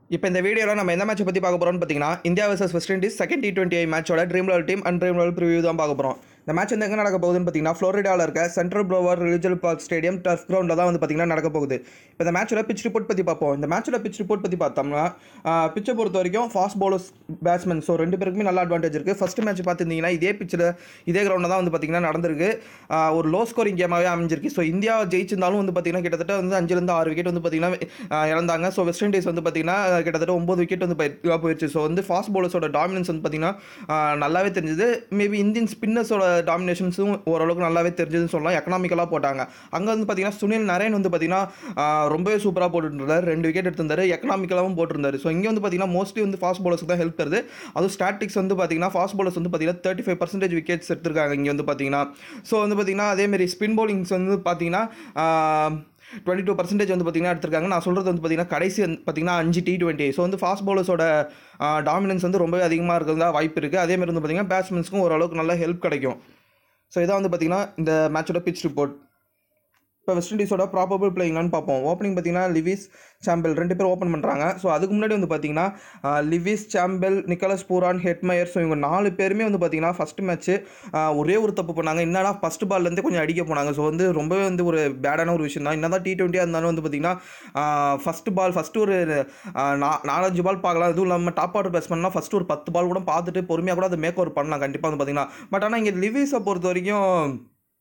இப்போ இந்த வீடியோவில் நம்ம எந்த மேட்சை பற்றி பார்க்க போகிறோம்னு பார்த்தீங்கன்னா India versus West Indies second T twenty மேட்சோட dream eleven team and dream eleven preview தான் பார்க்க போகிறோம் இந்த மேட்ச் வந்து எங்கே நடக்க போகுதுன்னு பார்த்தீங்கன்னா ஃப்ளோரிடாவில் இருக்க Central Broward Regional Park stadium turf கிரவுண்டில் தான் வந்து பார்த்தீங்கன்னா நடக்க போகுது இப்போ இந்த மேட்சோட பிச் ரிப்போர்ட் பற்றி பார்ப்போம் இந்த மேட்சோட பிச் ரிப்போர்ட் பற்றி பார்த்தோம்னா பிச்சை பொறுத்த வரைக்கும் ஃபாஸ்ட் பவுலர்ஸ் பேட்ஸ்மேன் ஸோ ரெண்டு பேருக்குமே நல்ல அட்வான்டேஜ் இருக்குது ஃபஸ்ட் மேட்ச் பார்த்துருந்தீங்கன்னா இதே பிச்சில் இதே கிரவுண்டில் தான் வந்து பார்த்தீங்கன்னா நடந்திருக்கு ஆஹ் ஒரு லோ ஸ்கோரிங் கேமாகவே அமைஞ்சிருக்கு ஸோ இந்தியா ஜெயிச்சிருந்தாலும் வந்து பார்த்தீங்கன்னா கிட்டத்தட்ட வந்து அஞ்சுலேருந்து ஆறு விக்கெட் வந்து பார்த்தீங்கன்னா ஆஹ் இழந்தாங்க ஸோ வெஸ்ட் இண்டீஸ் வந்து பார்த்தீங்கன்னா கிட்டத்தட்ட ஒம்பது விக்கெட் வந்து போய்- போயிடுச்சு ஸோ வந்து ஃபாஸ்ட் பவுலர்ஸோட டாமினன்ஸ் வந்து பார்த்தீங்கன்னா ஆஹ் நல்லாவே தெரிஞ்சுது மேபி இந்தியன் ஸ்பின்னர்ஸோட டாமினேஷன்ஸும் ஓரளவுக்கு நல்லாவே தெரிஞ்சதுன்னு சொல்லலாம் எக்கனாமிக்கலாக போட்டாங்க அங்கே வந்து பார்த்தீங்கன்னா சுனில் நரேன் வந்து பார்த்தீங்கன்னா ஆஹ் ரொம்பவே சூப்பராக போட்டுருந்தாரு ரெண்டு விக்கெட் எடுத்திருந்தாரு எக்கனாமிக்கலாகவும் போட்டிருந்தாரு ஸோ இங்கே வந்து பார்த்தீங்கன்னா மோஸ்ட்லி வந்து ஃபாஸ்ட் பவுலர்ஸ்க்கு தான் ஹெல்ப் தருது அதுவும் ஸ்டாட்டிக்ஸ் வந்து பார்த்தீங்கன்னா ஃபாஸ்ட் பவுலர்ஸ் வந்து பார்த்தீங்கன்னா தேர்ட்டி ஃபைவ் பர்சன்டேஜ் விக்கெட்ஸ் எடுத்திருக்காங்க இங்கே வந்து பார்த்தீங்கன்னா ஸோ வந்து பார்த்தீங்கன்னா அதேமாரி ஸ்பின் பவுலிங்ஸ் வந்து பார்த்தீங்கன்னா டுவெண்ட்டி டூ பர்சன்டேஜ் வந்து பார்த்தீங்கன்னா எடுத்திருக்காங்க நான் சொல்கிறது வந்து பார்த்தீங்கன்னா கடைசி வந்து பார்த்தீங்கன்னா அஞ்சு டி டுவெண்ட்டி ஸோ வந்து ஃபாஸ்ட் பவுலர்ஸோட டாமினன்ஸ் வந்து ரொம்பவே அதிகமாக இருக்கிறதா வாய்ப்பு இருக்குது அதேமாதிரி வந்து பார்த்தீங்கன்னா பேட்ஸ்மேன்ஸ்க்கும் ஓரளவுக்கு நல்ல ஹெல்ப் கிடைக்கும் ஸோ இதான் வந்து பார்த்தீங்கன்னா இந்த மேட்சோட பிச் ரிப்போர்ட் இப்போ வெஸ்ட் இண்டீஸோட ப்ராபபிள் பிளேயிங்னு பார்ப்போம் ஓப்பனிங் பார்த்தீங்கன்னா லிவிஸ் சாம்பல் ரெண்டு பேர் ஓப்பன் பண்ணுறாங்க ஸோ அதுக்கு முன்னாடி வந்து பார்த்தீங்கன்னா ஆஹ், லிவிஸ் சாம்பல் நிக்கலஸ் பூரான் ஹெட்மயர் ஸோ இவங்க நாலு பேருமே வந்து பார்த்தீங்கன்னா ஃபஸ்ட் மேட்ச்சு ஒரே ஒரு தப்பு பண்ணாங்க என்னன்னா ஃபஸ்ட் பால்லேருந்தே கொஞ்சம் அடிக்க போனாங்க ஸோ வந்து ரொம்பவே வந்து ஒரு பேடான ஒரு விஷயம் தான் என்ன தான் டி டுவெண்ட்டியாக இருந்தாலும் வந்து பார்த்தீங்கன்னா ஃபஸ்ட்டு பால் ஃபஸ்ட்டு ஒரு ஆஹ், நா- நாலஞ்சு பால் பார்க்கலாம் அதுவும் இல்லாமல் டாப் ஆர்டர் பேட்ஸ்மேன்னா ஃபஸ்ட்டு ஒரு பத்து பால் கூட பார்த்துட்டு பொறுமையாக கூட அதை மேக் ஓவர் பண்ணலாம் கண்டிப்பாக வந்து பார்த்தீங்கன்னா பட் ஆனால் இங்கே லிவிஸை பொறுத்த வரைக்கும்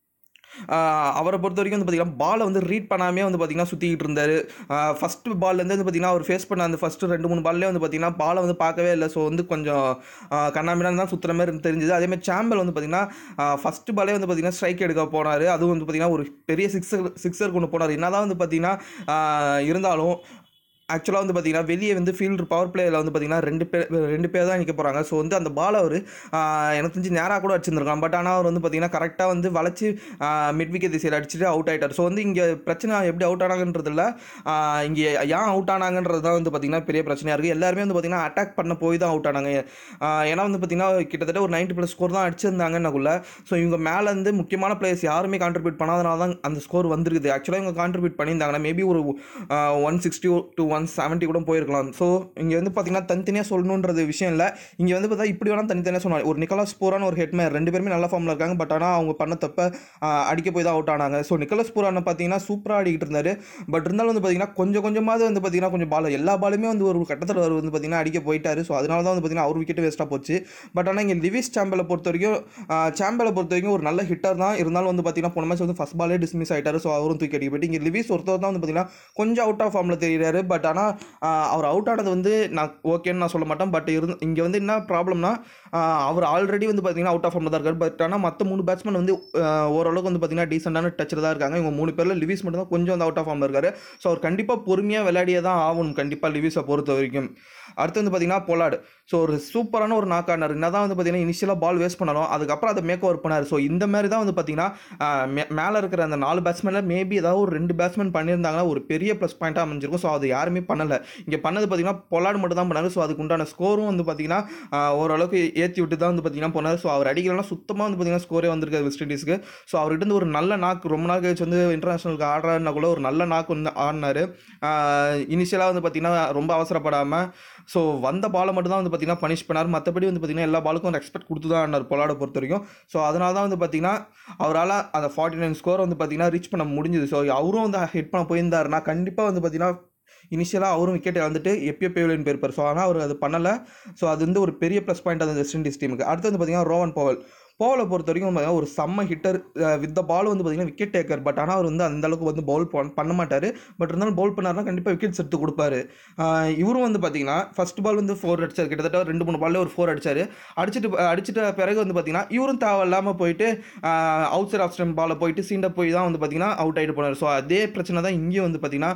ஆஹ் அவரை பொறுத்த வரைக்கும் வந்து பார்த்தீங்கன்னா பாலை வந்து ரீட் பண்ணாமே வந்து பார்த்தீங்கன்னா சுற்றிக்கிட்டு இருந்தார் ஃபஸ்ட்டு பால்லேருந்து வந்து பார்த்தீங்கன்னா அவர் ஃபேஸ் பண்ண அந்த ஃபஸ்ட்டு ரெண்டு மூணு பால்லே வந்து பார்த்தீங்கன்னா பாலை வந்து பார்க்கவே இல்லை ஸோ வந்து கொஞ்சம் கண்ணாமினான் தான் சுற்றுற மாதிரி தெரிஞ்சுது அதேமாதிரி சாம்பல் வந்து பார்த்தீங்கன்னா ஃபஸ்ட்டு பாலே வந்து பார்த்தீங்கன்னா ஸ்ட்ரைக் எடுக்க போனார் அதுவும் வந்து பார்த்தீங்கன்னா ஒரு பெரிய சிக்ஸர் சிக்ஸர் கொண்டு போனார் என்னதான் வந்து பார்த்தீங்கன்னா ஆஹ் இருந்தாலும் ஆக்சுவலாக வந்து பார்த்தீங்கன்னா வெளியே வந்து ஃபீல்டு பவர் பிளேயில் வந்து பார்த்தீங்கன்னா ரெண்டு பேர் ரெண்டு பேர் தான் நிற்க போகிறாங்க ஸோ வந்து அந்த பால் அவர் எனக்கு தெரிஞ்சு நேராக கூட அடிச்சிருந்துருக்கலாம் பட் ஆனால் அவர் வந்து பார்த்தீங்கன்னா கரெக்டாக வந்து வளைச்சி மிட் விக்கெட் திசையில் அடிச்சுட்டு அவுட் ஆயிட்டார் ஸோ வந்து இங்கே பிரச்சனை எப்படி அவுட் ஆனாங்கன்றதில்ல இங்கே ஏன் அவுட் ஆனாங்கன்றது தான் வந்து பார்த்தீங்கன்னா பெரிய பிரச்சனையாக இருக்குது எல்லாருமே வந்து பார்த்தீங்கன்னா அட்டாக் பண்ண போய் தான் அவுட் ஆனாங்க ஆஹ் ஏன்னா வந்து பார்த்தீங்கன்னா கிட்டத்தட்ட ஒரு 90 ப்ளஸ் ஸ்கோர் தான் அடிச்சிருந்தாங்கன்னக்குள்ள ஸோ இவங்க மேலே இருந்து முக்கியமான பிளேயர்ஸ் யாருமே கான்ட்ரிபியூட் பண்ணாதனால தான் அந்த ஸ்கோர் வந்திருக்குது ஆக்சுவலாக இவங்க கான்ட்ரிபியூட் பண்ணியிருந்தாங்கன்னா மேபி ஒரு one sixty to one seventy கூட போயிருக்கலாம் ஸோ இங்கே வந்து பார்த்தீங்கன்னா தனித்தனியாக சொல்லணுன்றது விஷயம் இல்லை இங்கே வந்து பார்த்தா இப்படி வேணால் தனித்தனியாக சொன்னாங்க ஒரு நிக்கலாஸ் பூரான் ஒரு ஹெட்மேர் ரெண்டு பேருமே நல்ல ஃபார்மில் இருக்காங்க பட் ஆனால் அவங்க பண்ண தப்ப ஆஹ், அடிக்க போய் தான் அவுட் ஆனாங்க ஸோ நிக்கலஸ் பூரானை பார்த்தீங்கன்னா சூப்பராக ஆடிக்கிட்டு இருந்தார் பட் இருந்தாலும் வந்து பார்த்தீங்கன்னா கொஞ்சம் கொஞ்சமாவது வந்து பார்த்தீங்கன்னா கொஞ்சம் பால் எல்லா பாலுமே வந்து ஒரு கட்டத்தில் அவர் வந்து பார்த்தீங்கன்னா அடிக்க போயிட்டாரு ஸோ அதனால தான் வந்து பார்த்தீங்கன்னா அவர் விக்கெட் வேஸ்ட்டாக போச்சு பட் ஆனால் இங்கே லிவிஸ் சாம்பலை பொறுத்த வரைக்கும் சாம்பலை பொறுத்த வரைக்கும் ஒரு நல்ல ஹிட்டர் தான் இருந்தாலும் வந்து பார்த்தீங்கன்னா போன மேட்ச் வந்து ஃபஸ்ட் பாலே டிஸ்மிஸ் ஆயிட்டாரு ஸோ அவரும் தூக்கி அடிக்க போயிட்டு இங்கே லிவிஸ் ஒருத்தர் தான் வந்து பார்த்தீங்கன்னா கொஞ்சம் அவுட் ஆஃப் ஃபார்மில் தெரியுறாரு பட் ஆனால் அவர் அவுட் ஆனது வந்து நான் ஓகேன்னு நான் சொல்ல மாட்டேன் பட் இருந்து இங்கே வந்து என்ன ப்ராப்ளம்னா அவர் ஆல்ரெடி வந்து பார்த்தீங்கன்னா அவுட் ஆஃப் ஃபார்மில் தான் இருக்கார் பட் ஆனால் மற்ற மூணு பேட்ஸ்மேன் வந்து ஆஹ், ஓரளவுக்கு வந்து பார்த்தீங்கன்னா டீசெண்டான டச்சில் தான் இருக்காங்க இவங்க மூணு பேரில் லிவிஸ் மட்டும் தான் கொஞ்சம் வந்து அவுட் ஆஃப் ஃபார்மில் இருக்காரு ஸோ அவர் கண்டிப்பாக பொறுமையாக விளையாடியே தான் ஆகணும் கண்டிப்பாக லிவிஸை பொறுத்த வரைக்கும் அடுத்து வந்து பார்த்தீங்கன்னா பொலாடு ஸோ ஒரு சூப்பரான ஒரு நாக் ஆனார் என்ன தான் வந்து பார்த்தீங்கன்னா இனிஷியலாக பால் வேஸ்ட் பண்ணாலும் அதுக்கப்புறம் அதை மேக் ஓவர் பண்ணார் ஸோ இந்த மாதிரி தான் வந்து பார்த்தீங்கன்னா மேலே இருக்கிற அந்த நாலு பேட்ஸ்மேனில் மேபி ஏதாவது ஒரு ரெண்டு பேட்ஸ்மேன் பண்ணியிருந்தாங்கன்னா ஒரு பெரிய ப்ளஸ் பாயிண்ட்டாக அமைஞ்சிருக்கும் ஸோ அது யாருமே பண்ணலை இங்கே பண்ணது பார்த்தீங்கன்னா பொலாடு மட்டும் தான் பண்ணாரு ஸோ அதுக்கு உண்டான ஸ்கோரும் வந்து பார்த்தீங்கன்னா ஆஹ், ஓரளவுக்கு ஏற்றி விட்டு தான் வந்து பார்த்தீங்கன்னா போனார் ஸோ அவர் அடிக்கலாம் சுத்தமாக வந்து பார்த்தீங்கன்னா ஸ்கோரே வந்திருக்காரு வெஸ்ட் இண்டீஸ்க்கு ஸோ அவர்கிட்ட இருந்து ஒரு நல்ல நாக் ரொம்ப நாள் கழிச்சு வந்து இன்டர்நேஷனலுக்கு ஆடுறாருன்னா கூட ஒரு நல்ல நாக் வந்து ஆடினார் இனிஷியலாக வந்து பார்த்தீங்கன்னா ரொம்ப அவசரப்படாமல் ஸோ வந்த பாலை மட்டும் தான் வந்து பார்த்தீங்கன்னா பனிஷ் பண்ணார் மற்றபடி வந்து பார்த்தீங்கன்னா எல்லா பாலுக்கும் ரெஸ்பெக்ட் கொடுத்து தான் ஆடினார் பொலாட பொறுத்த வரைக்கும் ஸோ அதனால தான் வந்து பார்த்தீங்கன்னா அவரால் அந்த ஃபார்ட்டி நைன் ஸ்கோர் வந்து பார்த்தீங்கன்னா ரீச் பண்ண முடிஞ்சுது ஸோ அவரும் வந்து ஹிட் பண்ண போயிருந்தாருன்னா கண்டிப்பாக வந்து பார்த்தீங்கன்னா இனிஷியலாக அவரும் விக்கெட் வந்துட்டு எப்பயோ பேவிலியன் போயிருப்பார் ஸோ ஆனால் அவர் அது பண்ணலை ஸோ அது வந்து ஒரு பெரிய ப்ளஸ் பாயிண்ட் அந்த வெஸ்ட் இண்டீஸ் டீமுக்கு அடுத்து வந்து பார்த்தீங்கன்னா ரோவன் பவல் போவலை பொறுத்த வரைக்கும் பார்த்தீங்கன்னா ஒரு செம்ம ஹிட்டர் வித் த பால் வந்து பார்த்தீங்கன்னா விக்கெட் டேக்கர் பட் ஆனால் அவர் வந்து அந்த அளவுக்கு வந்து பவுல் பண்ண மாட்டார் பட் இருந்தாலும் பவுல் பண்ணார்னா கண்டிப்பாக விக்கெட்ஸ் எடுத்து கொடுப்பாரு ஆஹ் இவரும் வந்து பார்த்தீங்கன்னா ஃபர்ஸ்ட் பால் வந்து ஃபோர் அடிச்சார் கிட்டத்தட்ட ரெண்டு மூணு பால்ல ஒரு ஃபோர் அடிச்சார் அடிச்சிட்டு அடிச்சிட்ட பிறகு வந்து பார்த்தீங்கன்னா இவரும் தேவையில்லாமல் போயிட்டு அவுட் சைட் ஆஃப் ஸ்டம் பாலை போயிட்டு சீண்டை போய் தான் வந்து பார்த்தீங்கன்னா அவுட் ஆகிட்டு போனார் ஸோ அதே பிரச்சனை தான் இங்கேயும் வந்து பார்த்தீங்கன்னா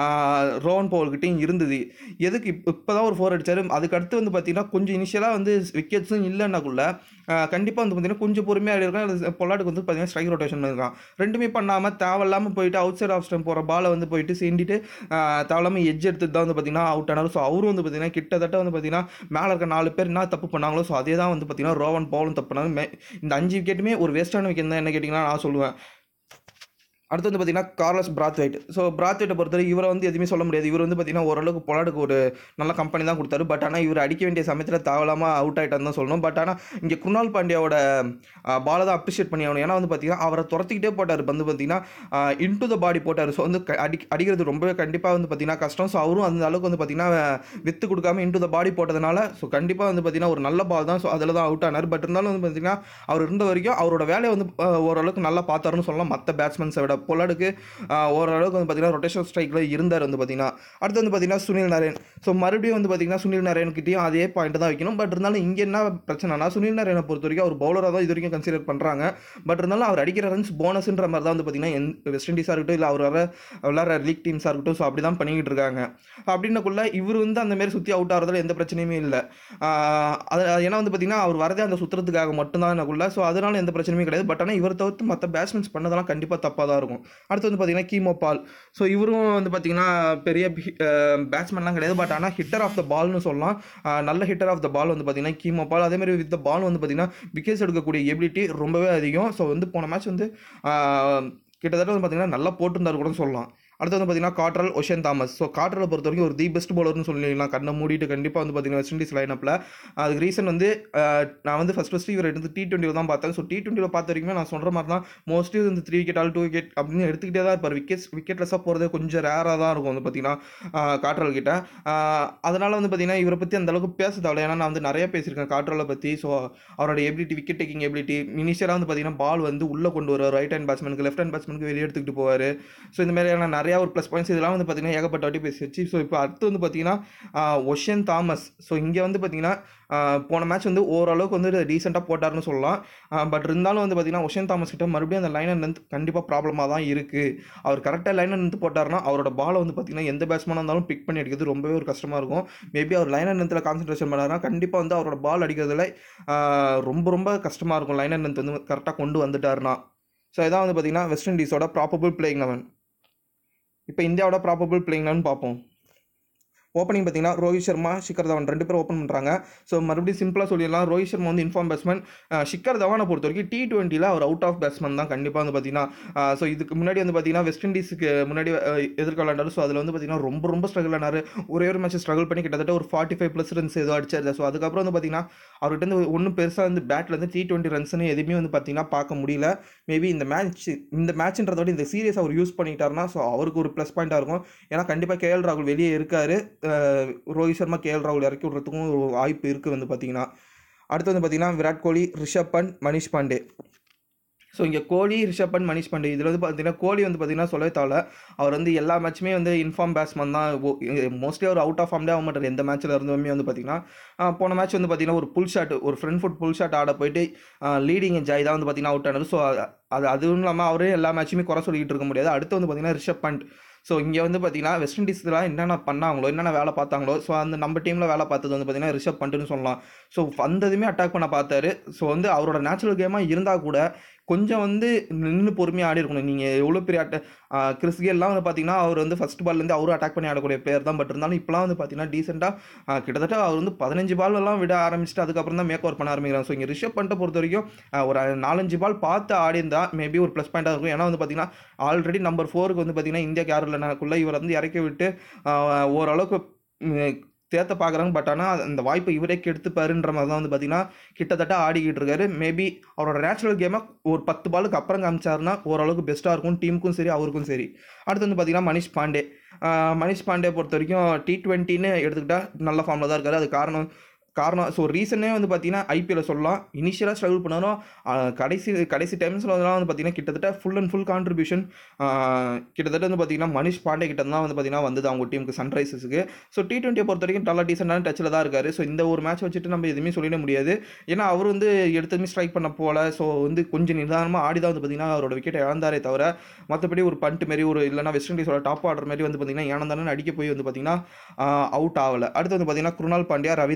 ரோவன் பவுல்கிட்டையும் இருந்தது எதுக்கு இப்போ இப்போ தான் ஒரு ஃபோர் அடிச்சார் அதுக்கு அடுத்து வந்து பார்த்தீங்கன்னா கொஞ்சம் இனிஷியலாக வந்து விக்கெட்ஸும் இல்லைன்னாக்குள்ள கண்டிப்பாக வந்து பார்த்தீங்கன்னா கொஞ்சம் பொறுமையாக இருக்கான் அது பொல்லாட்டுக்கு வந்து பார்த்தீங்கன்னா ஸ்ட்ரைக் ரொட்டேஷன் பண்ணியிருக்கான் ரெண்டுமே பண்ணாமல் தேவையில்லாமல் போயிட்டு அவுட் சைட் ஆஃப் ஸ்டம் போகிற பாலை வந்து போயிட்டு சீண்டிட்டு தேவையில்லாமல் எட்ஜ் எடுத்துட்டு தான் வந்து பார்த்தீங்கன்னா அவுட் ஆனார் ஸோ அவரும் வந்து பார்த்தீங்கன்னா கிட்டத்தட்ட வந்து பார்த்தீங்கன்னா மேலே இருக்க நாலு பேர் என்ன தப்பு பண்ணாங்களோ ஸோ அதே தான் வந்து பார்த்தீங்கன்னா ரோவன் பவுலும் தப்பு பண்ணாங்க மே- இந்த அஞ்சு விக்கெட்டுமே ஒரு வேஸ்ட்டான விக்கெட் தான் என்ன கேட்டிங்கன்னா நான் சொல்லுவேன் அடுத்து வந்து பார்த்தீங்கன்னா கார்லஸ் பிராத்வைட் ஸோ பிராத்வைட்டை பொறுத்தவரை இவரை வந்து எதுவுமே சொல்ல முடியாது இவர் வந்து பார்த்தீங்கன்னா ஓரளவுக்கு பொலாடுக்கு ஒரு நல்ல கம்பெனி தான் கொடுத்தாரு பட் ஆனால் இவர் அடிக்க வேண்டிய சமயத்தில் தேவலாமல் அவுட் ஆகிட்டான்னு தான் சொல்லணும் பட் ஆனால் இங்கே குருணால் பாண்டியாவோட பாலை தான் அப்ரிஷியேட் பண்ணி ஆகணும் ஏன்னா வந்து பார்த்தீங்கன்னா அவரை துரத்திக்கிட்டே போட்டார் வந்து பார்த்தீங்கன்னா இன்டு த பாடி போட்டார் ஸோ வந்து க- அடி அடிக்கிறது ரொம்பவே கண்டிப்பாக வந்து பார்த்தீங்கன்னா கஷ்டம் ஸோ அவரும் அந்த அளவுக்கு வந்து பார்த்தீங்கன்னா வித்து கொடுக்காம இன்டு த பாடி போட்டதுனால ஸோ கண்டிப்பாக வந்து பார்த்தீங்கன்னா ஒரு நல்ல பால் தான் ஸோ அதில் தான் அவுட் ஆனார் பட் இருந்தாலும் வந்து பார்த்தீங்கன்னா அவர் இருந்த வரைக்கும் அவரோட வேலையை வந்து அஹ், ஓரளவுக்கு நல்லா பார்த்தாருன்னு சொல்லலாம் மற்ற பேட்ஸ்மேன்ஸை விட பொலாடுக்கு ஆஹ், ஓரளவுக்கு வந்து பார்த்தீங்கன்னா ரொட்டேஷன் ஸ்ட்ரைக்கில் இருந்தார் வந்து பார்த்தீங்கன்னா அடுத்து வந்து பார்த்தீங்கன்னா சுனில் நரேன் ஸோ மறுபடியும் வந்து பார்த்தீங்கன்னா சுனில் நரேன்கிட்டையும் அதே பாயிண்ட் தான் வைக்கணும் பட் இருந்தாலும் இங்கே என்ன பிரச்சனைனா சுனில் நரேனை பொறுத்த வரைக்கும் அவர் பவுலராக தான் இது வரைக்கும் கன்சிடர் பண்ணுறாங்க பட் இருந்தாலும் அவர் அடிக்கிற ரன்ஸ் போனஸ்ன்ற மாதிரி தான் வந்து பார்த்தீங்கன்னா எந்த வெஸ்ட் இண்டீஸாக இருக்கட்டும் இல்லை அவர் வர விளாட்ற லீக் டீம்ஸாக இருக்கட்டும் ஸோ அப்படி தான் பண்ணிக்கிட்டு இருக்காங்க அப்படின்னக்குள்ள இவர் வந்து அந்த மாதிரி சுற்றி அவுட் ஆகிறதுல எந்த பிரச்சனையுமே இல்லை அது ஏன்னா வந்து பார்த்தீங்கன்னா அவர் வரதே அந்த சுற்றுறதுக்காக மட்டும்தான் எனக்குள்ள ஸோ அதனால எந்த பிரச்சனையுமே கிடையாது பட் ஆனால் இவர் தவிர்த்து மற்ற பேட்ஸ்மேன்ஸ் பண்ணதெல்லாம் கண்டிப்பாக தப்பாக தான் இருக்கும் அடுத்து வந்து பார்த்தீங்கன்னா கீமோ பால் ஸோ இவரும் வந்து பார்த்தீங்கன்னா பெரிய பேட்ஸ்மேன்லாம் கிடையாது பட் ஆனால் ஹிட்டர் ஆஃப் த பால்னு சொல்லலாம் ஆஹ் நல்ல ஹிட்டர் ஆஃப் த பால் வந்து பார்த்தீங்கன்னா கீமோ பால் அதே மாதிரி வித் த பால் வந்து பார்த்தீங்கன்னா விக்கெட்ஸ் எடுக்கக்கூடிய எபிலிட்டி ரொம்பவே அதிகம் ஸோ வந்து போன மேட்ச் வந்து ஆஹ் கிட்டத்தட்ட வந்து பார்த்தீங்கன்னா நல்லா போட்டிருந்தாரு கூட சொல்லலாம் அடுத்து வந்து பார்த்தீங்கன்னா காட்ரல் ஒஷன் தாமஸ் ஸோ காட்ரலை பொறுத்த வரைக்கும் ஒரு தி பெஸ்ட் பவுலர்னு சொல்லிடலாம் கண்ணை மூடிட்டு கண்டிப்பாக வந்து பார்த்தீங்கன்னா வெஸ்ட் இண்டீஸ் லைனப்பில் அதுக்கு ரீசன் வந்து ஆஹ் நான் வந்து ஃபஸ்ட் ஃபஸ்ட்டு இவர் எடுத்து டி டுவெண்ட்டியில் தான் பார்த்தேன் ஸோ டி டுவெண்ட்டியில் பார்த்த வரைக்குமே நான் சொல்கிற மாதிரி தான் மோஸ்ட்லி வந்து three wicket or two wicket அப்படின்னு எடுத்துக்கிட்டே தான் இருப்பார் விக்கெட்ஸ் விக்கெட்லெஸ்ஸாக போகிறது கொஞ்சம் ரேராக தான் இருக்கும் வந்து பார்த்தீங்கன்னா ஆஹ் காட்ரல் கிட்ட ஆஹ் அதனால வந்து பார்த்தீங்கன்னா இவரை பற்றி அந்த அளவுக்கு பேச தேவையில்ல ஏன்னா நான் வந்து நிறைய பேசியிருக்கேன் காட்ரலை பற்றி ஸோ அவரோட எபிலிட்டி விக்கெட் டேக்கிங் எபிலிட்டி இனிஷியலாக வந்து பார்த்தீங்கன்னா பால் வந்து உள்ளே கொண்டு வருவார் ரைட் ஹேண்ட் பேட்ஸ்மேனுக்கு லெஃப்ட் ஹேண்ட் பேட்ஸ்மேனுக்கு வெளியே எடுத்துக்கிட்டு போவார் ஸோ இந்த மாதிரியான நிறையா ஒரு ப்ளஸ் பாயிண்ட்ஸ் இதெல்லாம் வந்து பார்த்தீங்கன்னா ஏகப்பட்ட வாட்டி பேசி வச்சு ஸோ இப்போ அடுத்து வந்து பார்த்தீங்கன்னா ஒஷன் தாமஸ் ஸோ இங்கே வந்து பார்த்தீங்கன்னா ஆஹ் போன மேட்ச் வந்து ஓரளவுக்கு வந்து ரீசெண்டாக போட்டாருன்னு சொல்லலாம் பட் இருந்தாலும் வந்து பார்த்தீங்கன்னா ஒஷன் தாமஸ் கிட்ட மறுபடியும் அந்த லைன் அண்ட் கண்டிப்பாக ப்ராப்ளமாக தான் இருக்குது அவர் கரெக்டாக லைன் அண்ட் போட்டாருன்னா அவரோட பாலை வந்து பார்த்தீங்கன்னா எந்த பேட்ஸ்மேனாக இருந்தாலும் பிக் பண்ணி அடிக்கிறது ரொம்பவே ஒரு கஷ்டமாக இருக்கும் மேபி அவர் லைன் அண்ட் கான்சன்ட்ரேஷன் பண்ணாருன்னா கண்டிப்பாக வந்து அவரோட பால் அடிக்கிறதுல ஆஹ் ரொம்ப ரொம்ப கஷ்டமாக இருக்கும் லைன் அண்ட் வந்து கரெக்டாக கொண்டு வந்துட்டாருன்னா ஸோ இதான் வந்து பார்த்தீங்கன்னா வெஸ்ட் இண்டீஸோட ப்ராப்பபிள் பிளேயிங் லெவன் இப்போ இந்தியாவோட ப்ராப்பபிள் பிளேயிங் லெவன் பார்ப்போம் ஓப்பனிங் பார்த்தீங்கன்னா ரோஹித் சர்மா ஷிக்கர் தவான் ரெண்டு பேரும் ஓப்பன் பண்ணுறாங்க ஸோ மறுபடியும் சிம்பிளாக சொல்லிடலாம் ரோஹித் சர்மா வந்து இன்ஃபார்ம் பேட்ஸ்மேன் ஷிக்கர் தவானை பொறுத்த வரைக்கும் டி டுவெண்ட்டியில் அவர் அவுட் ஆஃப் பேட்ஸ்மேன் தான் கண்டிப்பாக வந்து பார்த்தீங்கன்னா ஸோ இதுக்கு முன்னாடி வந்து பார்த்தீங்கன்னா வெஸ்ட் இண்டீஸுக்கு முன்னாடி எதிர்க்க விளாண்டாரு ஸோ அதில் வந்து பார்த்தீங்கன்னா ரொம்ப ரொம்ப ஸ்ட்ரகிள் ஆனார் ஒரே ஒரு மேட்ச் ஸ்ட்ரகிள் பண்ணி கிட்டத்தட்ட ஒரு ஃபார்ட்டி ஃபைவ் ப்ளஸ் ரன்ஸ் ஏதோ அடிச்சாரு ஸோ அதுக்கப்புறம் வந்து பார்த்தீங்கன்னா அவர்கிட்ட வந்து ஒன்றும் பெருசாக வந்து பேட்டில் வந்து டி டுவெண்ட்டி ரன்ஸ்னு எதுவுமே வந்து பார்த்தீங்கன்னா பார்க்க முடியல மேபி இந்த மேட்ச் இந்த மேட்ச்ன்றத விட இந்த சீரியஸ் அவர் யூஸ் பண்ணிட்டாருன்னா ஸோ அவருக்கு ஒரு ப்ளஸ் பாயிண்ட்டாக இருக்கும் ஏன்னா கண்டிப்பாக கேஎல் ராகுல் வெளியே இருக்காரு அஹ் ரோஹித் சர்மா கேஎல் ராகுல் இறக்கி விட்றதுக்கும் ஒரு வாய்ப்பு இருக்குது வந்து பார்த்தீங்கன்னா அடுத்து வந்து பார்த்தீங்கன்னா விராட் கோலி ரிஷப் பண்ட் மனிஷ் பாண்டே ஸோ இங்கே கோலி ரிஷப் பண்ட் மனிஷ் பாண்டே இதில் வந்து பார்த்தீங்கன்னா கோலி வந்து பார்த்தீங்கன்னா சொல்லவே தேவை அவர் வந்து எல்லா மேட்சுமே வந்து இன்ஃபார்ம் பேட்ஸ்மேன் தான் மோஸ்ட்லி அவர் அவுட் ஆஃப் ஃபார்ம்டே ஆக மாட்டார் எந்த மேட்ச்சில் இருந்துமே வந்து பார்த்தீங்கன்னா ஆஹ் போன மேட்ச் வந்து பார்த்தீங்கன்னா ஒரு புல் ஷாட் ஒரு ஃப்ரண்ட் ஃபுட் புல் ஷாட் ஆட போயிட்டு லீடிங் ஜாய் தான் வந்து பார்த்தீங்கன்னா அவுட் ஆனது ஸோ அது அதுவும் இல்லாமல் அவரே எல்லா மேட்சுமே குறை சொல்லிக்கிட்டு இருக்க முடியாது அடுத்து வந்து பார்த்தீங்கன்னா ரிஷப் பண்ட் ஸோ இங்கே வந்து பார்த்தீங்கன்னா வெஸ்ட் இண்டீஸில் என்னென்ன பண்ணாங்களோ என்னென்ன வேலை பார்த்தாங்களோ ஸோ அந்த நம்ம டீமில் வேலை பார்த்தது வந்து பார்த்தீங்கன்னா ரிஷப் பண்ட்டுன்னு சொல்லலாம் ஸோ வந்ததுமே அட்டாக் பண்ண பார்த்தாரு ஸோ வந்து அவரோட நேச்சுரல் கேமாக இருந்தால் கூட கொஞ்சம் வந்து நின்று பொறுமையாக ஆடி இருக்கணும் நீங்கள் எவ்வளோ பெரிய அட்ட கிறிஸ் கேல்லாம் வந்து பார்த்தீங்கன்னா அவர் வந்து ஃபஸ்ட் பால்லேருந்து அவரும் அட்டாக் பண்ணி ஆடக்கூடிய பிளேயர் தான் பட் இருந்தாலும் இப்போலாம் வந்து பார்த்தீங்கன்னா டீசெண்டாக கிட்டத்தட்ட அவர் வந்து பதினஞ்சு பால் எல்லாம் விட ஆரம்பிச்சுட்டு அதுக்கப்புறம் தான் மேக் ஓவர் பண்ண ஆரம்பிக்கிறாங்க ஸோ இங்கே ரிஷப் பண்ணிட்ட பொறுத்த வரைக்கும் ஆஹ் ஒரு நாலஞ்சு பால் பார்த்து ஆடி இருந்தால் மேபி ஒரு ப்ளஸ் பாயிண்டாக இருக்கும் ஏன்னா வந்து பார்த்தீங்கன்னா ஆல்ரெடி நம்பர் ஃபோருக்கு வந்து பார்த்தீங்கன்னா இந்தியாவுக்கு யாரும் இல்லைனாக்குள்ளே இவர் வந்து இறக்கி விட்டு ஆஹ் ஓரளவுக்கு ம், தேத்த பார்க்குறாங்க பட் ஆனால் அந்த வாய்ப்பை இவரே கெடுத்துப்பாருன்ற மாதிரி தான் வந்து பார்த்தீங்கன்னா கிட்டத்தட்ட ஆடிக்கிட்டு இருக்காரு மேபி அவரோட நேச்சுரல் கேமை ஒரு பத்து பாலுக்கு அப்புறம் காமிச்சாருன்னா ஓரளவுக்கு பெஸ்ட்டாக இருக்கும் டீமுக்கும் சரி அவருக்கும் சரி அடுத்து வந்து பார்த்தீங்கன்னா மனிஷ் பாண்டே ஆஹ் மனிஷ் பாண்டே பொறுத்த வரைக்கும் டி டுவெண்ட்டின்னு எடுத்துக்கிட்டால் நல்ல ஃபார்மில் தான் இருக்காரு அது காரணம் காரணம் ஸோ ரீசனே வந்து பார்த்தீங்கன்னா ஐபிஎல்ல சொல்லலாம் இனிஷியலாக ஸ்ட்ரகிள் பண்ணாலும் ஆஹ் கடைசி கடைசி டைம்ஸில் வந்து பார்த்தீங்கன்னா கிட்டத்தட்ட ஃபுல் அண்ட் ஃபுல் கான்ட்ரிபியூஷன் கிட்டத்தட்ட வந்து பார்த்தீங்கன்னா மனிஷ் பாண்டே கிட்ட தான் வந்து பார்த்தீங்கன்னா வந்தது அவங்க டீமுக்கு சன்ரைசஸுக்கு ஸோ டி டுவெண்ட்டியை பொறுத்த வரைக்கும் நல்லா டீசெண்டான டச்சில் தான் இருக்காரு ஸோ இந்த ஒரு மேட்ச் வச்சுட்டு நம்ம எதுவுமே சொல்லிட முடியாது ஏன்னா அவர் வந்து எடுத்ததுமே ஸ்ட்ரைக் பண்ண போல ஸோ வந்து கொஞ்சம் நிதானமாக ஆடி தான் வந்து பார்த்தீங்கன்னா அவரோட விக்கெட்டை இழந்தாரே தவிர மற்றபடி ஒரு பண்ட் மாரி ஒரு இல்லைனா வெஸ்ட் இண்டீஸோட டாப் ஆர்டர் மாதிரி வந்து பார்த்தீங்கன்னா ஏனந்தானு அடிக்க போய் வந்து பார்த்தீங்கன்னா அவுட் ஆகலை அடுத்து வந்து பார்த்தீங்கன்னா குருணால் பாண்டியா ரவீந்திர ஜடேஜா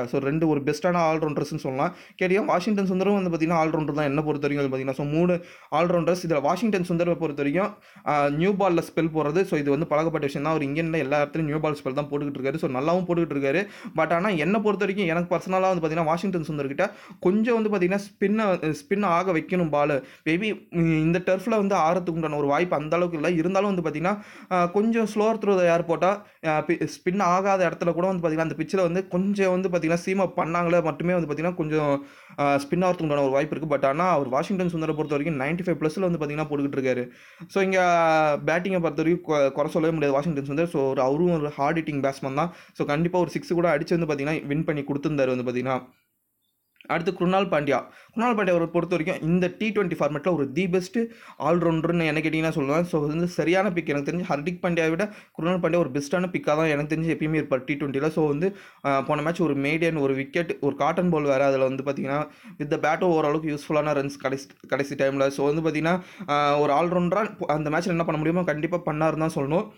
ஸோ ரெண்டு ஒரு பெஸ்ட்டான ஆல்ரவுண்டர்ஸ்னு சொல்லலாம் கேட்டியா வாஷிங்டன் சுந்தரும் வந்து பார்த்தீங்கன்னா ஆல்ரவுண்டர் தான் என்ன பொறுத்த வரைக்கும் வந்து பார்த்தீங்கன்னா ஸோ மூணு ஆல்ரவுண்டர்ஸ் இதில் வாஷிங்டன் சுந்தரை பொறுத்த வரைக்கும் நியூ பாலில் ஸ்பெல் போடுறது ஸோ இது வந்து பழகப்பட்ட விஷயம் தான் அவர் இங்கே எல்லா இடத்துலையும் நியூ பால் ஸ்பெல் தான் போட்டுக்கிட்டு இருக்காரு ஸோ நல்லாவும் போட்டுக்கிட்டு இருக்காரு பட் ஆனால் என்னை பொறுத்த வரைக்கும் எனக்கு பர்சனலாக வந்து பார்த்தீங்கன்னா வாஷிங்டன் சுந்தர்கிட்ட கொஞ்சம் வந்து பார்த்தீங்கன்னா ஸ்பின்னை ஸ்பின் ஆக வைக்கணும் பால் மேபி இந்த டர்ஃபில் வந்து ஆறதுக்கு உண்டான ஒரு வாய்ப்பு அந்த அளவுக்கு இல்லை இருந்தாலும் வந்து பார்த்தீங்கன்னா ஆஹ், கொஞ்சம் ஸ்லோவர் த்ரோ யார் போட்டால் ஸ்பின் ஆகாத இடத்துல கூட வந்து பார்த்தீங்கன்னா அந்த பிச்சில் வந்து கொஞ்சம் வந்து பார்த்தீங்கன்னா சீமா பண்ணாங்களே மட்டுமே வந்து பார்த்தீங்கன்னா கொஞ்சம் ஸ்பின் ஆகிறதுக்கு உண்டான ஒரு வாய்ப்பு இருக்குது பட் ஆனால் அவர் வாஷிங்டன் சுந்தரை பொறுத்த வரைக்கும் நைன்ட்டி ஃபைவ் ப்ளஸில் வந்து பார்த்தீங்கன்னா போட்டுக்கிட்டு இருக்காரு ஸோ இங்கே பேட்டிங்கை பொறுத்த வரைக்கும் கொ- குறை சொல்லவே முடியாது வாஷிங்டன் சுந்தர் ஸோ ஒரு அவரும் ஒரு ஹார்ட் ஹிட்டிங் பேட்ஸ்மேன் தான் ஸோ கண்டிப்பாக ஒரு சிக்ஸ் கூட அடிச்சு வந்து பார்த்தீங்கன்னா வின் பண்ணி கொடுத்துருந்தாரு வந்து பார்த்தீங்கன்னா அடுத்து குருணால் பாண்டியா குருணால் பாண்டியா அவரை பொறுத்த வரைக்கும் இந்த டி டுவெண்ட்டி ஃபார்மெட்டில் ஒரு தி பெஸ்ட் ஆல்ரவுண்டர்னு என்ன கேட்டிங்கன்னா சொல்லுவேன் ஸோ வந்து சரியான பிக் எனக்கு தெரிஞ்சு ஹர்திக் பாண்டியாவை விட குருணால் பாண்டியா ஒரு பெஸ்ட்டான பிக்காக தான் எனக்கு தெரிஞ்சு எப்பயுமே இருப்பார் டி டுவெண்ட்டியில் ஸோ வந்து ஆஹ், போன மேட்ச் ஒரு மேடியன் ஒரு விக்கெட் ஒரு காட்டன் பால் வேறு அதில் வந்து பார்த்தீங்கன்னா வித் த பேட்டோ ஓரளவுக்கு யூஸ்ஃபுல்லான ரன்ஸ் கடைசி கடைசி டைமில் ஸோ வந்து பார்த்தீங்கன்னா ஆஹ், ஒரு ஆல்ரவுண்டராக அந்த மேட்ச்சில் என்ன பண்ண முடியுமோ கண்டிப்பாக பண்ணாருன்னு தான் சொல்லணும்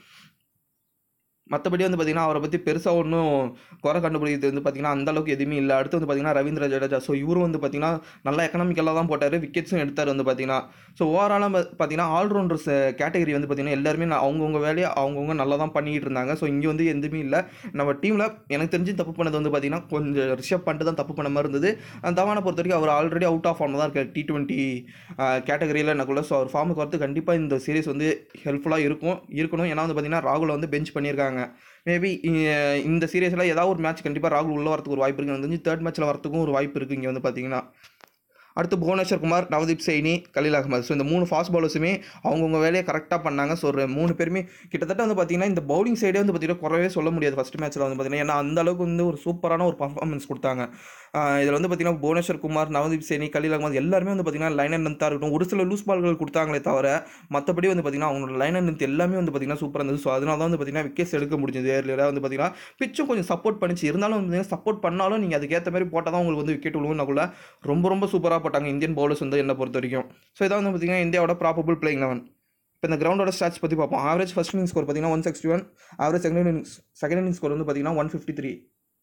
மற்றபடி வந்து பார்த்தீங்கன்னா அவரை பற்றி பெருசாக ஒன்றும் குறை கண்டுபிடிக்கிறது வந்து பார்த்தீங்கன்னா அந்த அளவுக்கு எதுவுமே இல்லை அடுத்து வந்து பார்த்தீங்கன்னா ரவீந்திர ஜடேஜா ஸோ இவரும் வந்து பார்த்தீங்கன்னா நல்லா எக்கனாமிக்கலாக தான் போட்டார் விக்கெட்ஸும் எடுத்தார் வந்து பார்த்தீங்கன்னா ஸோ ஓவராலாக பார்த்தீங்கன்னா ஆல்ரவுண்டர்ஸ் கேட்டகரி வந்து பார்த்தீங்கன்னா எல்லாருமே நான் அவங்கவுங்க வேலையை அவங்கவுங்க நல்லா தான் பண்ணிக்கிட்டு இருந்தாங்க ஸோ இங்கே வந்து எதுவுமே இல்லை நம்ம டீமில் எனக்கு தெரிஞ்சு தப்பு பண்ணது வந்து பார்த்தீங்கன்னா கொஞ்சம் ரிஷப் பண்ணிட்டு தான் தப்பு பண்ண மாதிரி இருந்தது அந்த தவானை பொறுத்த வரைக்கும் அவர் ஆல்ரெடி அவுட் ஆஃப் ஃபார்ம் தான் இருக்கார் டி டுவெண்ட்டி கேட்டகரியில் எனக்குள்ள ஸோ அவர் ஃபார்முக்கு வரது கண்டிப்பாக இந்த சீரிஸ் வந்து ஹெல்ப்ஃபுல்லாக இருக்கும் இருக்கணும் ஏன்னா வந்து பார்த்தீங்கன்னா ராகுல் வந்து பெஞ்ச் பண்ணியிருக்காங்க மேபி இந்த சீரியஸில் ஏதாவது ஒரு மேட்ச் கண்டிப்பாக ராகுல் உள்ள வரதுக்கு ஒரு வாய்ப்பு இருக்குது எனக்கு தெரிஞ்சு தேர்ட் மேட்ச்சில் வரதுக்கும் ஒரு வாய்ப்பு இருக்குது இங்கே வந்து பார்த்தீங்கன்னா அடுத்து புவனேஸ்வர் குமார் நவதீப் சைனி கலீல் அகமது ஸோ இந்த மூணு ஃபாஸ்ட் பவுலர்ஸுமே அவங்கவுங்க வேலையை கரெக்டாக பண்ணாங்க ஸோ ஒரு மூணு பேருமே கிட்டத்தட்ட வந்து பார்த்தீங்கன்னா இந்த பவுலிங் சைடே வந்து பார்த்தீங்கன்னா குறவே சொல்ல முடியாது ஃபஸ்ட் மேட்ச்சில் வந்து பார்த்தீங்கன்னா ஏன்னா அந்த அளவுக்கு வந்து ஒரு சூப்பரான ஒரு பர்ஃபார்மன்ஸ் கொடுத்தாங்க இதில் வந்து பார்த்தீங்கன்னா புவனேஸ்வர் குமார் நவதீப் சைனி கலீல் அகமது எல்லாருமே வந்து பார்த்தீங்கன்னா லைன் அண்ட் லென்த்தாக இருக்கட்டும் ஒரு சில லூஸ் பால்கள் கொடுத்தாங்களே தவிர மற்றபடி வந்து பார்த்தீங்கன்னா அவங்களோட லைன் அண்ட் லென்த் எல்லாமே வந்து பார்த்தீங்கன்னா சூப்பராக இருந்தது ஸோ அதனால தான் வந்து பார்த்தீங்கன்னா விக்கெட்ஸ் எடுக்க முடிஞ்சது ஏர்லியராக வந்து பார்த்தீங்கன்னா பிச்சும் கொஞ்சம் சப்போர்ட் பண்ணிச்சு இருந்தாலும் வந்து சப்போர்ட் பண்ணாலும் நீங்கள் அதுக்கேற்ற மாதிரி போட்டால் தான் உங்களுக்கு வந்து விக்கெட் விழுவுனாக்குள்ள ரொம்ப ரொம்ப சூப்பராக போட்டாங்க இந்தியன் பவுலர்ஸ் வந்து என்னை பொறுத்த வரைக்கும் ஸோ இதான் வந்து பார்த்தீங்கன்னா இந்தியாவோட ப்ராபபிள் பிளேயிங் லெவன் இப்போ இந்த கிரவுண்டோட ஸ்டாட்ஸ் பற்றி பார்ப்போம் ஆவரேஜ் ஃபர்ஸ்ட் இன்னிங் ஸ்கோர் பார்த்தீங்கன்னா one sixty one average second innings second inning score வந்து பார்த்தீங்கன்னா ஒன் ஃபிஃப்டி த்ரீ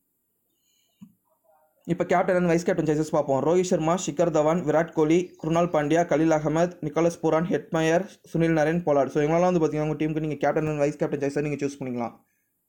இப்போ captain and vice captain choices பார்ப்போம் Rohit Sharma Shikhar Dhawan Virat Kohli Krunal Pandya Khaleel Ahmed Nicholas Pooran Hetmyer Sunil Narine Pollard so இவங்களாம் வந்து பார்த்தீங்கன்னா உங்கள் டீமுக்கு நீங்கள் கேப்டன் அண்ட் வைஸ் கேப்டன் சாய்ஸை நீங்கள் சூஸ் பண்ணிக்கலாம்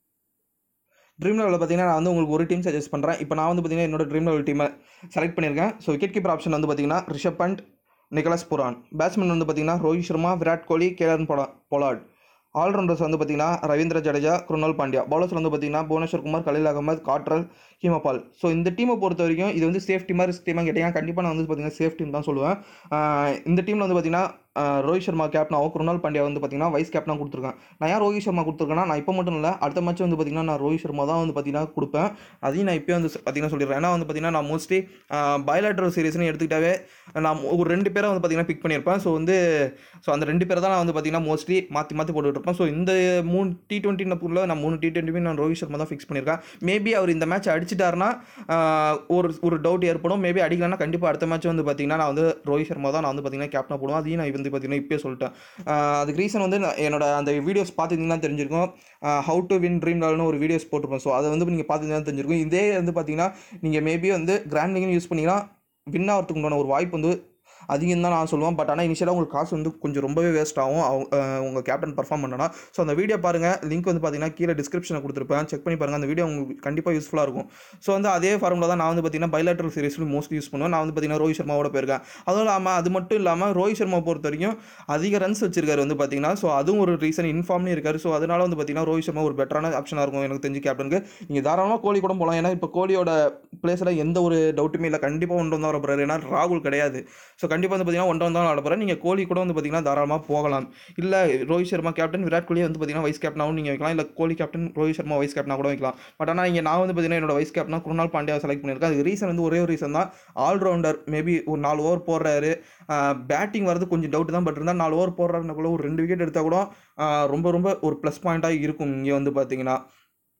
ட்ரீம் லெவலில் பார்த்தீங்கன்னா நான் வந்து உங்களுக்கு ஒரு டீம் சஜஸ்ட் பண்ணுறேன் இப்போ நான் வந்து பார்த்தீங்கன்னா என்னோட ட்ரீம் லெவல் டீமை செலக்ட் பண்ணியிருக்கேன் ஸோ விக்கெட் கீப்பர் ஆப்ஷன் வந்து பார்த்தீங்கன்னா Rishabh Pant Nicholas Pooran batsman வந்து பார்த்தீங்கன்னா ரோஹித் சர்மா விராட் கோலி கேலன் பொலா பொலாட் ஆல்ரவுண்டர்ஸ் வந்து பார்த்தீங்கன்னா ரவீந்திர ஜடேஜா குருணால் பாண்டியா பவுலர்ஸ் வந்து பார்த்தீங்கன்னா Bhuvneshwar Kumar Khaleel Ahmed Cottrell Keemo Paul so இந்த டீமை பொறுத்த வரைக்கும் இது வந்து சேஃப் டீமாக ரிஸ்க் டீமாக கேட்டிங்கன்னா கண்டிப்பாக நான் வந்து பார்த்தீங்கன்னா சேஃப் டீம் தான் சொல்லுவேன் ஆஹ் இந்த டீமில் வந்து பார்த்தீங்கன்னா ஆஹ் ரோஹித் சர்மா கேப்டனாகவும் குருணால் பாண்டியா வந்து பார்த்தீங்கன்னா வைஸ் கேப்டனாக கொடுத்துருக்கேன் நான் ஏன் ரோஹித் சர்மா கொடுத்துருக்கேன்னா நான் இப்போ மட்டும் இல்லை அடுத்த மேட்ச் வந்து பார்த்தீங்கன்னா நான் ரோஹித் சர்மா தான் வந்து பார்த்தீங்கன்னா கொடுப்பேன் அதையும் நான் இப்போ வந்து பார்த்தீங்கன்னா சொல்லிடுறேன் ஏன்னா வந்து பார்த்தீங்கன்னா நான் மோஸ்ட்லி பயலாட்ரல் சீரிஸ்னு எடுத்துக்கிட்டாவே நான் ஒரு ரெண்டு பேரை வந்து பார்த்தீங்கன்னா பிக் பண்ணியிருப்பேன் ஸோ வந்து ஸோ அந்த ரெண்டு பேரை தான் நான் வந்து பார்த்தீங்கன்னா மோஸ்ட்லி மாற்றி மாற்றி போட்டுட்டு இருப்பேன் ஸோ இந்த மூணு டி டுவெண்ட்டினப்புள்ள நான் மூணு டி டுவெண்ட்டியுமே நான் ரோஹித் சர்மா தான் ஃபிக்ஸ் பண்ணியிருக்கேன் மேபி அவர் இந்த மேட்ச் அடிச்சிட்டாருன்னா ஆஹ், ஒரு ஒரு டவுட் ஏற்படும் மேபி அடிக்கலன்னா கண்டிப்பாக அடுத்த மேட்ச் வந்து பார்த்தீங்கன்னா நான் வந்து ரோஹித் சர்மா தான் நான் வந்து பார்த்தீங்கன்னா கேப்டனாக போடுவேன் அதையும் நான் வந்து பார்த்தீங்கன்னா இப்போயே சொல்லிட்டேன் ஆஹ், அதுக்கு ரீசன் வந்து நான் என்னோட அந்த வீடியோஸ் பார்த்துருந்தீங்கன்னா தெரிஞ்சிருக்கும் ஹவு டு வின் ட்ரீம் லெவல்னு ஒரு வீடியோஸ் போட்டிருப்பேன் ஸோ அதை வந்து நீங்கள் பார்த்துருந்தா தெரிஞ்சிருக்கும் இதே வந்து பார்த்தீங்கன்னா நீங்கள் மேபி வந்து கிராண்ட் லீக்னு யூஸ் பண்ணிங்கன்னா வின் ஆகிறதுக்கு உண்டான ஒரு வாய்ப்பு வந்து அதிகம் தான் நான் சொல்லுவேன் பட் ஆனால் இனிஷியலாக உங்களுக்கு காசு வந்து கொஞ்சம் ரொம்பவே வேஸ்ட் ஆகும் அவங்க அஹ் உங்கள் கேப்டன் பர்ஃபார்ம் பண்ணனா ஸோ அந்த வீடியோ பாருங்கள் லிங்க் வந்து பார்த்தீங்கன்னா கீழே டிஸ்கிரிப்ஷனில் கொடுத்துருப்பேன் செக் பண்ணி பாருங்கள் அந்த வீடியோ உங்களுக்கு கண்டிப்பாக யூஸ்ஃபுல்லாக இருக்கும் ஸோ வந்து அதே ஃபார்முலா தான் நான் வந்து பார்த்தீங்கன்னா பைலாட்ரல் சீரிஸ்லையும் மோஸ்ட்லி யூஸ் பண்ணுவேன் நான் வந்து பார்த்தீங்கன்னா ரோஹித் சர்மாவோட போயிருக்கேன் அதுவும் இல்லாமல் அது மட்டும் இல்லாமல் ரோஹித் சர்மா பொறுத்த வரைக்கும் அதிக ரன்ஸ் வச்சிருக்காரு வந்து பார்த்தீங்கன்னா ஸோ அதுவும் ஒரு ரீசன் இன்ஃபார்ம்னு இருக்காரு ஸோ அதனால வந்து பார்த்தீங்கன்னா ரோஹித் சர்மா ஒரு பெட்டரான ஆப்ஷனாக இருக்கும் எனக்கு தெரிஞ்சு கேப்டனுக்கு நீங்கள் தாராளமாக கோலி கூட போகலாம் ஏன்னா இப்போ கோலியோட பிளேஸில் எந்த ஒரு டவுட்டுமே இல்லை கண்டிப்பாக ஒன்று தான் வர போகிறாரு ஏன்னா ராகுல் கிடையாது ஸோ கண்டிப்பாக வந்து பார்த்தீங்கன்னா ஒன் தான் ஆட போகிறேன் நீங்கள் கோலி கூட வந்து பார்த்தீங்கன்னா தாராளமாக போகலாம் இல்லை ரோஹித் சர்மா கேப்டன் விராட் கோலி வந்து பார்த்தீங்கன்னா வைஸ் கேப்டனாகவும் நீங்கள் வைக்கலாம் இல்லை கோலி கேப்டன் ரோஹித் சர்மா வைஸ் கேப்டனாக கூட வைக்கலாம் பட் ஆனால் இங்கே நான் வந்து பார்த்தீங்கன்னா என்னோட வைஸ் கேப்டனா குருணால் பாண்டியா செலக்ட் பண்ணியிருக்கேன் அதுக்கு ரீசன் வந்து ஒரே ஒரு ரீசன் தான் ஆல்ரவுண்டர் மேபி ஒரு நாலு ஓவர் போடுறாரு பேட்டிங் வரது கொஞ்சம் டவுட் தான் பட் இருந்தால் நாலு ஓவர் போடுறாருன்னா கூட ஒரு ரெண்டு விக்கெட் எடுத்தால் கூட ஆஹ் ரொம்ப ரொம்ப ஒரு ப்ளஸ் பாயிண்ட்டாக இருக்கும் இங்கே வந்து பார்த்தீங்கன்னா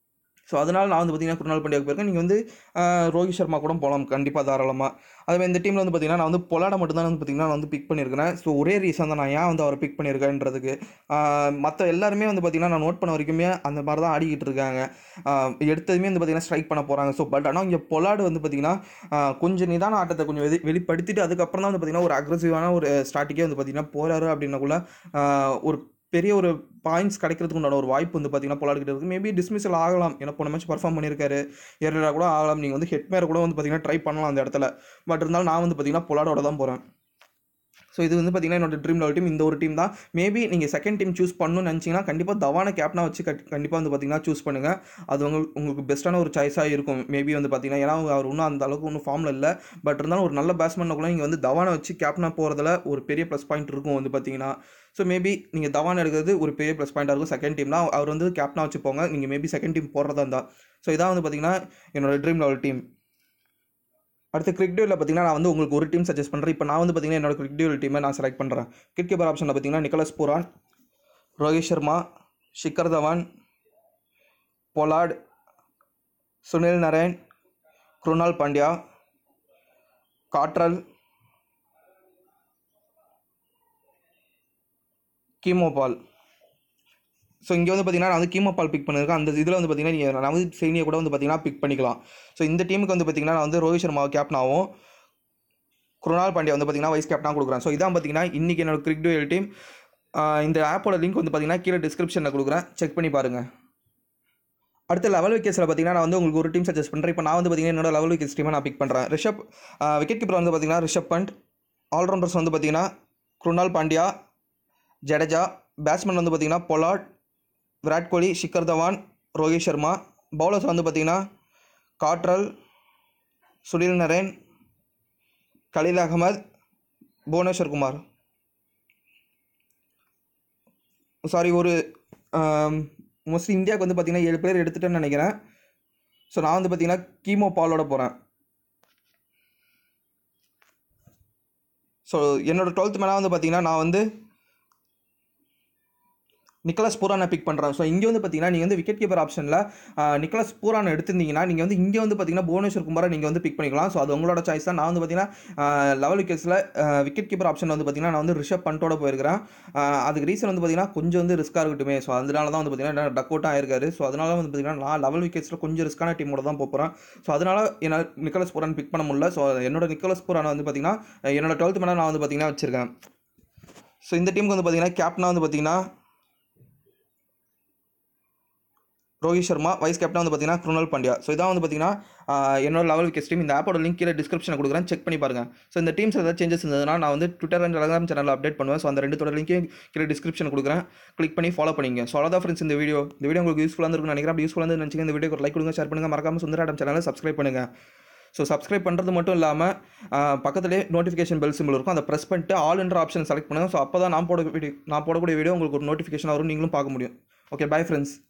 ஸோ அதனால் நான் வந்து பார்த்தீங்கன்னா குருநாள் பாண்டியாவுக்கு போயிருக்கேன் நீங்கள் வந்து ஆஹ், ரோஹித் சர்மா கூட போகலாம் கண்டிப்பாக தாராளமாக அதுமாதிரி இந்த டீமில் வந்து பார்த்தீங்கன்னா நான் வந்து பொலாட மட்டும்தான் வந்து பார்த்தீங்கன்னா நான் வந்து பிக் பண்ணியிருக்கிறேன் ஸோ ஒரே ரீசன் தான் நான் ஏன் வந்து அவரை பிக் பண்ணியிருக்கேன்றதுக்கு மற்ற எல்லாருமே வந்து பார்த்தீங்கன்னா நான் நோட் பண்ண வரைக்குமே அந்த மாதிரி தான் ஆடிக்கிட்டு இருக்காங்க ஆஹ், எடுத்ததுமே வந்து பார்த்தீங்கன்னா ஸ்ட்ரைக் பண்ண போகிறாங்க ஸோ பட் ஆனால் இங்கே பொலாடு வந்து பார்த்தீங்கன்னா ஆஹ், கொஞ்சம் நிதான ஆட்டத்தை கொஞ்சம் வெளி வெளிப்படுத்திட்டு அதுக்கப்புறம் தான் வந்து பார்த்தீங்கன்னா ஒரு அக்ரஸிவான ஒரு ஸ்டார்டிங்கே வந்து பார்த்தீங்கன்னா போகிறாரு அப்படின்னக்குள்ள ஆஹ், ஒரு பெரிய ஒரு பாயிண்ட்ஸ் கிடைக்கிறதுக்கு உண்டான ஒரு வாய்ப்பு வந்து பார்த்தீங்கன்னா பொலாடு கிட்ட இருக்குது மேபி டிஸ்மிஸல் ஆகலாம் ஏன்னா போன மேட்ச் பர்ஃபார்ம் பண்ணியிருக்காரு ஏறா கூட ஆகலாம் நீங்கள் வந்து ஹெட்மேர் கூட வந்து பார்த்தீங்கன்னா ட்ரை பண்ணலாம் அந்த இடத்துல பட் இருந்தாலும் நான் வந்து பார்த்தீங்கன்னா பொலாடோட தான் போகிறேன் ஸோ இது வந்து பார்த்தீங்கன்னா என்னோட ட்ரீம் லெவல் டீம் இந்த ஒரு டீம் தான் மேபி நீங்கள் செகண்ட் டீம் சூஸ் பண்ணணும்னு நினச்சிங்கன்னா கண்டிப்பாக தவான கேப்னா வச்சு கண்டிப்பாக வந்து பார்த்தீங்கன்னா சூஸ் பண்ணுங்கள் அது உங்களுக்கு உங்களுக்கு பெஸ்ட்டான ஒரு சாய்ஸாக இருக்கும் மேபி வந்து பார்த்தீங்கன்னா ஏன்னா அவர் இன்னும் அந்த அளவுக்கு ஒன்றும் ஃபார்மில் இல்லை பட் இருந்தாலும் ஒரு நல்ல பேட்ஸ்மேனை கூட நீங்கள் வந்து தவானை வச்சு கேப்னா போகிறதுல ஒரு பெரிய ப்ளஸ் பாயிண்ட் இருக்கும் வந்து பார்த்தீங்கன்னா ஸோ மேபி நீங்கள் தவான் எடுக்கிறது ஒரு பெரிய ப்ளஸ் பாயிண்டாக இருக்கும் செகண்ட் டீம்னா அவர் வந்து கேப்டனாக வச்சு போங்க நீங்கள் மேபி செகண்ட் டீம் போடுறதா இருந்தால் ஸோ இதான் வந்து பார்த்தீங்கன்னா என்னோட ட்ரீம் லெவல் டீம் அடுத்து கிரிக் டியூவில் பார்த்தீங்கன்னா நான் வந்து உங்களுக்கு ஒரு டீம் சஜஸ்ட் பண்ணுறேன் இப்போ நான் வந்து பார்த்தீங்கன்னா என்னோட கிரிக் டியூல் டீமை நான் செலக்ட் பண்ணுறேன் கிரிக் கீப்பர் ஆப்ஷனில் பார்த்தீங்கன்னா Nicholas Pooran Rohit Sharma Shikhar Dhawan Pollard Sunil Narine Krunal Pandya Cottrell Keemo Paul so இங்கே வந்து பார்த்தீங்கன்னா நான் வந்து கீமோபால் பிக் பண்ணியிருக்கேன் அந்த இதில் வந்து பார்த்தீங்கன்னா நீங்கள் நவதீப் சைனியை கூட வந்து பார்த்தீங்கன்னா பிக் பண்ணிக்கலாம் ஸோ இந்த டீமுக்கு வந்து பார்த்தீங்கன்னா நான் வந்து ரோஹித் சர்மாவை கேப்டனாகவும் குருணால் பாண்டியா வந்து பார்த்தீங்கன்னா வைஸ் கேப்டனாக கொடுக்குறேன் ஸோ இதான் பார்த்தீங்கன்னா இன்றைக்கி என்னோட கிரிக் டுவெல் டீம் இந்த ஆப்போட லிங்க் வந்து பார்த்தீங்கன்னா கீழே டிஸ்கிரிப்ஷனில் கொடுக்குறேன் செக் பண்ணி பாருங்கள் அடுத்த லெவல் விக்கெட்ஸில் பார்த்தீங்கன்னா நான் வந்து உங்களுக்கு ஒரு டீம் சஜஸ்ட் பண்ணுறேன் இப்போ நான் வந்து பார்த்தீங்கன்னா என்னோட லெவல் விக்கெட்ஸ் டீமை நான் பிக் பண்ணுறேன் ரிஷப் விக்கெட் கீப்பர் வந்து பார்த்தீங்கன்னா ரிஷப் பண்ட் ஆல்ரவுண்டர்ஸ் வந்து பார்த்தீங்கன்னா குருணால் பாண்டியா ஜடேஜா பேட்ஸ்மேன் வந்து பார்த்தீங்கன்னா பொலாட் விராட் கோலி ஷிக்கர் தவான் ரோஹித் சர்மா பவுலர்ஸ் வந்து பார்த்தீங்கன்னா Cottrell Sunil Narine Khaleel Ahmed Bhuvneshwar Kumar sorry ஒரு மோஸ்ட்லி இந்தியாவுக்கு வந்து பார்த்தீங்கன்னா ஏழு பேர் எடுத்துட்டேன்னு நினைக்கிறேன் ஸோ நான் வந்து பார்த்தீங்கன்னா கீமோ பாலோட போகிறேன் ஸோ என்னோட டுவெல்த் மேலே வந்து பார்த்தீங்கன்னா நான் வந்து நிக்கலஸ் பூரானை பிக் பண்ணுறேன் ஸோ இங்கே வந்து பார்த்தீங்கன்னா நீங்கள் வந்து விக்கெட் கீப்பர் ஆப்ஷனில் நிக்கலஸ் பூரானை எடுத்திருந்தீங்கன்னா நீங்கள் வந்து இங்கே வந்து பார்த்தீங்கன்னா புவனேஸ்வர் குமாரை நீங்கள் வந்து பிக் பண்ணிக்கலாம் ஸோ அது உங்களோட சாய்ஸ் தான் நான் வந்து பார்த்தீங்கன்னா லெவல் விக்கெட்ஸில் விக்கெட் கீப்பர் ஆப்ஷன் வந்து பார்த்தீங்கன்னா நான் வந்து ரிஷப் பண்டோட போயிருக்கிறேன் ஆஹ் அதுக்கு ரீசன் வந்து பார்த்தீங்கன்னா கொஞ்சம் வந்து ரிஸ்க்காக இருக்கட்டுமே ஸோ அதனால தான் வந்து பார்த்தீங்கன்னா டக் அவுட் ஆயிருக்காரு ஸோ அதனால வந்து பார்த்தீங்கன்னா நான் லெவல் விக்கெட்ஸில் கொஞ்சம் ரிஸ்க்கான டீமோட தான் போகிறேன் ஸோ அதனால என்னால் நிக்கலஸ் பூரான் பிக் பண்ண முடியல ஸோ என்னோட நிக்கலஸ் பூரானை வந்து பார்த்தீங்கன்னா என்னோட டுவெல்த் மேலே நான் வந்து பார்த்தீங்கன்னா வச்சிருக்கேன் ஸோ இந்த டீமுக்கு வந்து பார்த்தீங்கன்னா கேப்டனாக வந்து பார்த்தீங்கன்னா ரோஹித் சர்மா வைஸ் கேப்டன் வந்து பார்த்தீங்கன்னா குருணால் பாண்டியா ஸோ இதான் வந்து பார்த்தீங்கன்னா ஆஹ், என்னோட லெவல் விக்கெட் டீம் இந்த ஆப்போட லிங்க் கீழே டிஸ்கிரிப்ஷனில் கொடுக்குறேன் செக் பண்ணி பாருங்க ஸோ இந்த டீம்ஸ் ஏதாவது சேஞ்சஸ் இருந்ததுன்னா நான் வந்து ட்விட்டர் அண்ட் டெலிகிராம் சேனலில் அப்டேட் பண்ணுவேன் ஸோ அந்த ரெண்டுத்தோட லிங்க்கையும் கீழே டிஸ்கிரிப்ஷன் கொடுக்குறேன் கிளிக் பண்ணி ஃபாலோ பண்ணிங்க ஸோ அவ்வளோதான் ஃப்ரெண்ட்ஸ் இந்த வீடியோ இந்த வீடியோ உங்களுக்கு யூஸ்ஃபுல்லாக இருக்கும்னு நினைக்கிறேன் அப்படி யூஸ்ஃபுல்லாக இருந்து நினச்சிங்க இந்த வீடியோ ஒரு லைக் கொடுங்க ஷேர் பண்ணுங்கள் மறக்காம சுந்தராடம் சேனலை சப்ஸ்கிரைப் பண்ணுங்கள் ஸோ சப்ஸ்கிரைப் பண்ணுறது மட்டும் இல்லாமல் பக்கத்துலேயே நோட்டிஃபிகேஷன் பெல் சிம்பிள் இருக்கும் அதை ப்ரெஸ் பண்ணிட்டு ஆல் என்ற ஆப்ஷன் செலக்ட் பண்ணுங்கள் ஸோ அப்போ தான் நான் போட வீடியோ நான் போடக்கூடிய வீடியோ உங்களுக்கு ஒரு நோட்டிஃபிகேஷன் வரும் நீங்களும் பார்க்க முடியும் ஓகே பை ஃப்ரெண்ட்ஸ்